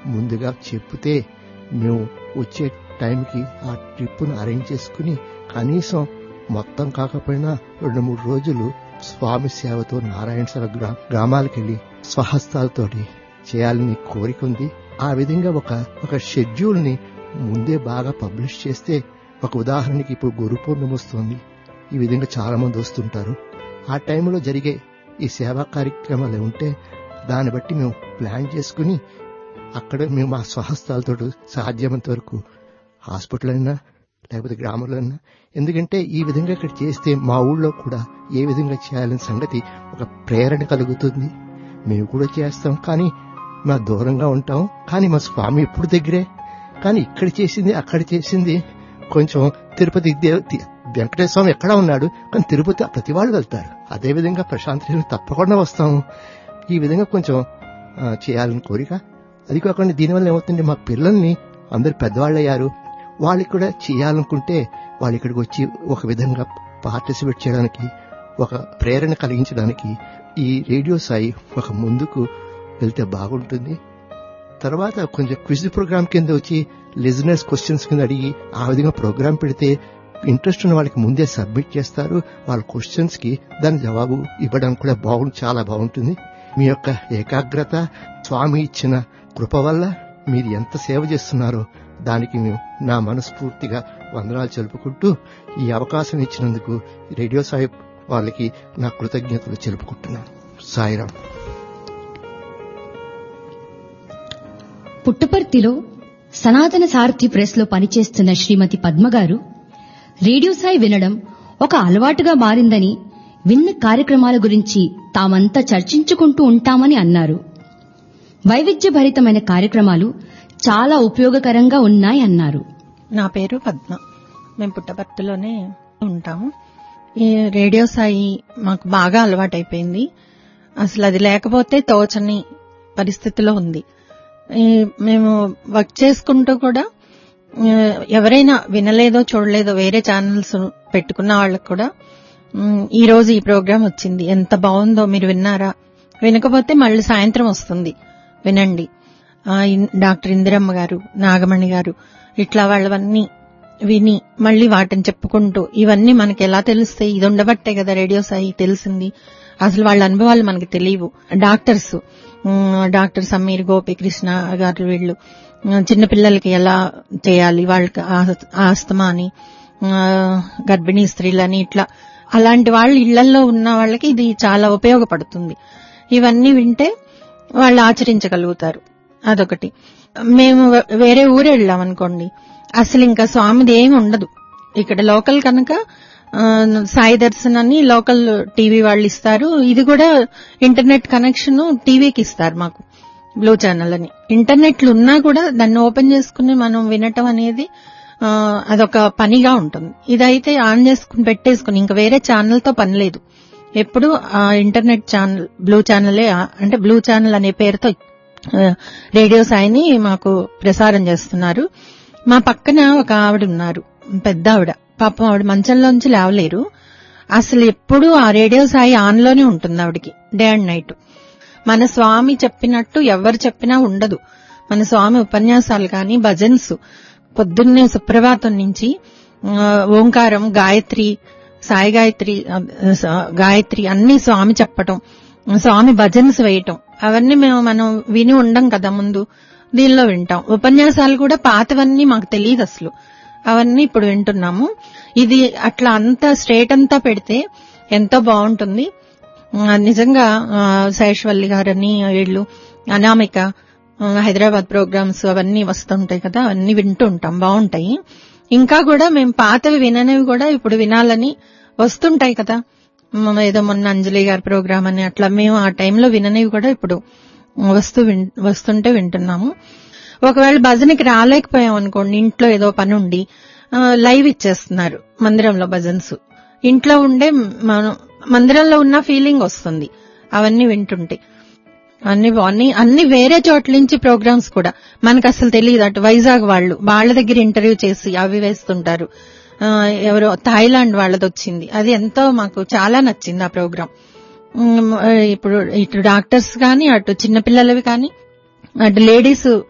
ముందుగా చెప్తే మేము వచ్చే టైంకి ఆ ట్రిప్ను అరేంజ్ చేసుకుని కనీసం మొత్తం కాకపోయినా రెండు మూడు రోజులు స్వామి సేవతో నారాయణ సేవ గ్రా గ్రామాలకు వెళ్ళి స్వహస్తాలతోటి చేయాలని కోరిక ఉంది ఆ విధంగా ఒక ఒక షెడ్యూల్ ని ముందే బాగా పబ్లిష్ చేస్తే ఒక ఉదాహరణకి ఇప్పుడు గురు పూర్ణిమ వస్తుంది ఈ విధంగా చాలా మంది వస్తుంటారు ఆ టైంలో జరిగే ఈ సేవా కార్యక్రమాలు ఉంటే దాన్ని బట్టి మేము ప్లాన్ చేసుకుని అక్కడ మేము మా స్వహస్తాలతో సాధ్యమైనంత వరకు హాస్పిటల్ అయినా లేకపోతే గ్రామంలో అయినా ఎందుకంటే ఈ విధంగా ఇక్కడ చేస్తే మా ఊళ్ళో కూడా ఏ విధంగా చేయాలనే సంగతి ఒక ప్రేరణ కలుగుతుంది మేము కూడా చేస్తాం కానీ మా దూరంగా ఉంటాం కానీ మా స్వామి ఎప్పుడు దగ్గరే కానీ ఇక్కడ చేసింది అక్కడ చేసింది కొంచెం తిరుపతి దేవ- తి- వెంకటేశ్వర స్వామి ఎక్కడ ఉన్నాడు కానీ తిరుపతి ప్రతి వాళ్ళు వెళ్తారు అదే విధంగా ప్రశాంతి తప్పకుండా వస్తాము ఈ విధంగా కొంచెం ఆ, చేయాలని కోరిక అది కాకుండా దీనివల్ల ఏమవుతుంది మా పిల్లల్ని అందరు పెద్దవాళ్ళు అయ్యారు వాళ్ళకి కూడా చేయాలనుకుంటే వాళ్ళు ఇక్కడికి వచ్చి ఒక విధంగా పార్టిసిపేట్ చేయడానికి ఒక ప్రేరణ కలిగించడానికి ఈ రేడియో సాయి ఒక ముందుకు వెళ్తే బాగుంటుంది తర్వాత కొంచెం క్విజ్ ప్రోగ్రామ్ కింద వచ్చి లిజనర్స్ క్వశ్చన్స్ కింద అడిగి ఆ విధంగా ప్రోగ్రామ్ పెడితే ఇంట్రెస్ట్ ఉన్న వాళ్ళకి ముందే సబ్మిట్ చేస్తారు వాళ్ళ క్వశ్చన్స్ కి దాని జవాబు ఇవ్వడానికి కూడా బాగుంది చాలా బాగుంటుంది మీ యొక్క ఏకాగ్రత స్వామి ఇచ్చిన కృప వల్ల మీరు ఎంత సేవ చేస్తున్నారో దానికి మేము నా మనస్ఫూర్తిగా వందనాలు తెలుపుకుంటూ ఈ అవకాశం ఇచ్చినందుకు రేడియో సాయి వాళ్ళకి నా కృతజ్ఞతలు తెలుపుకుంటున్నాను సాయిరాం పుట్టపర్తిలో సనాతన సారథి ప్రెస్ లో పనిచేస్తున్న శ్రీమతి పద్మ గారు రేడియో సాయి వినడం ఒక అలవాటుగా మారిందని విన్న కార్యక్రమాల గురించి తామంతా చర్చించుకుంటూ ఉంటామని అన్నారు వైవిధ్యభరితమైన కార్యక్రమాలు చాలా ఉపయోగకరంగా ఉన్నాయన్నారు నా పేరు పద్మ మేము పుట్టపర్తిలోనే ఉంటాము ఈ రేడియో సాయి మాకు బాగా అలవాటైపోయింది అసలు అది లేకపోతే తోచని పరిస్థితిలో ఉంది ఈ మేము వర్క్ చేసుకుంటూ కూడా ఆ, ఎవరైనా వినలేదో చూడలేదో వేరే ఛానల్స్ పెట్టుకున్న వాళ్ళకు కూడా ఉమ్, ఈ రోజు ఈ ప్రోగ్రాం వచ్చింది ఎంత బాగుందో మీరు విన్నారా వినకపోతే మళ్ళీ సాయంత్రం వస్తుంది వినండి ఆ, ఇన్- డాక్టర్ ఇందిరమ్మ గారు నాగమణి గారు ఇట్లా వాళ్ళవన్నీ విని మళ్ళీ వాటిని చెప్పుకుంటూ ఇవన్నీ మనకి ఎలా తెలుస్తాయి ఇది ఉండబట్టే కదా రేడియో సాయి తెలిసింది అసలు వాళ్ళ అనుభవాలు మనకి తెలియవు doctors um, doctor Sameer Gopikrishna garu వీళ్ళు ఉమ్, చిన్నపిల్లలకి ఎలా చేయాలి వాళ్ళకి ఆ- ఆస్తమా అని ఆ, గర్భిణీ స్త్రీలని ఇట్లా అలాంటి వాళ్ళు ఇళ్లలో ఉన్న వాళ్ళకి ఇది చాలా ఉపయోగపడుతుంది ఇవన్నీ వింటే వాళ్ళు ఆచరించగలుగుతారు అదొకటి మేము వే- వేరే ఊరు వెళ్ళాం అనుకోండి అసలు ఇంకా స్వామిది ఏమి ఉండదు ఇక్కడ లోకల్ కనుక ఆ, సాయి దర్శన్ అని లోకల్ టీవీ వాళ్ళు ఇస్తారు ఇది కూడా ఇంటర్నెట్ కనెక్షన్ టీవీకి ఇస్తారు మాకు బ్లూ ఛానల్ అని ఇంటర్నెట్లు ఉన్నా కూడా దాన్ని ఓపెన్ చేసుకుని మనం వినటం అనేది ఆ, అదొక పనిగా ఉంటుంది ఇదైతే ఆన్ చేసుకుని పెట్టేసుకుని ఇంకా వేరే ఛానల్ తో పని లేదు ఎప్పుడు ఆ ఇంటర్నెట్ ఛానల్ బ్లూ ఛానలే ఆ- అంటే బ్లూ ఛానల్ అనే పేరుతో ఆ, రేడియో సాయిని మాకు ప్రసారం చేస్తున్నారు మా పక్కన ఒక ఆవిడ ఉన్నారు పెద్ద ఆవిడ పాపం ఆవిడ మంచంలోంచి లేవలేరు అసలు ఎప్పుడు ఆ రేడియో సాయి ఆన్ లోనే ఉంటుంది ఆవిడకి డే అండ్ నైట్ మన స్వామి చెప్పినట్టు ఎవరు చెప్పినా ఉండదు మన స్వామి ఉపన్యాసాలు కానీ భజన్స్ పొద్దున్నే సుప్రభాతం నుంచి ఆ, ఓంకారం గాయత్రి సాయి గాయత్రి ఆ, స- గాయత్రి అన్ని స్వామి చెప్పటం స్వామి భజన్స్ వేయటం అవన్నీ మేము మనం విని ఉండం కదా ముందు దీనిలో వింటాం ఉపన్యాసాలు కూడా పాతవన్నీ మాకు తెలియదు అసలు అవన్నీ ఇప్పుడు వింటున్నాము ఇది అట్లా అంతా స్ట్రేట్ అంతా పెడితే ఎంతో బాగుంటుంది ఆ, నిజంగా ఆ, శేషవల్లి గారని వీళ్ళు అనామిక ఆ, హైదరాబాద్ ప్రోగ్రామ్స్ అవన్నీ వస్తుంటాయి కదా అవన్నీ వింటూ ఉంటాం బాగుంటాయి ఇంకా కూడా మేము పాతవి విననివి కూడా ఇప్పుడు వినాలని వస్తుంటాయి కదా మ- ఏదో మొన్న అంజలి గారి ప్రోగ్రామ్ అని అట్లా మేము ఆ టైంలో విననివి కూడా ఇప్పుడు వస్తూ విన్- వస్తుంటే వింటున్నాము ఒకవేళ భజనకి రాలేకపోయాం అనుకోండి ఇంట్లో ఏదో పని ఉండి ఆ, లైవ్ ఇచ్చేస్తున్నారు మందిరంలో భజన్స్ ఇంట్లో ఉండే మనం మందిరంలో ఉన్న ఫీలింగ్ వస్తుంది అవన్నీ వింటుంటే అన్ని అన్ని అన్ని వేరే చోట్ల నుంచి ప్రోగ్రామ్స్ కూడా మనకు అసలు తెలియదు అటు వైజాగ్ వాళ్ళు వాళ్ళ దగ్గర ఇంటర్వ్యూ చేసి అవి వేస్తుంటారు ఆ, ఎవరో థాయిలాండ్ వాళ్ళది వచ్చింది అది ఎంతో మాకు చాలా నచ్చింది ఆ ప్రోగ్రామ్ ఉమ్, ఇప్పుడు ఇటు డాక్టర్స్ కానీ అటు చిన్నపిల్లలవి కానీ అటు లేడీస్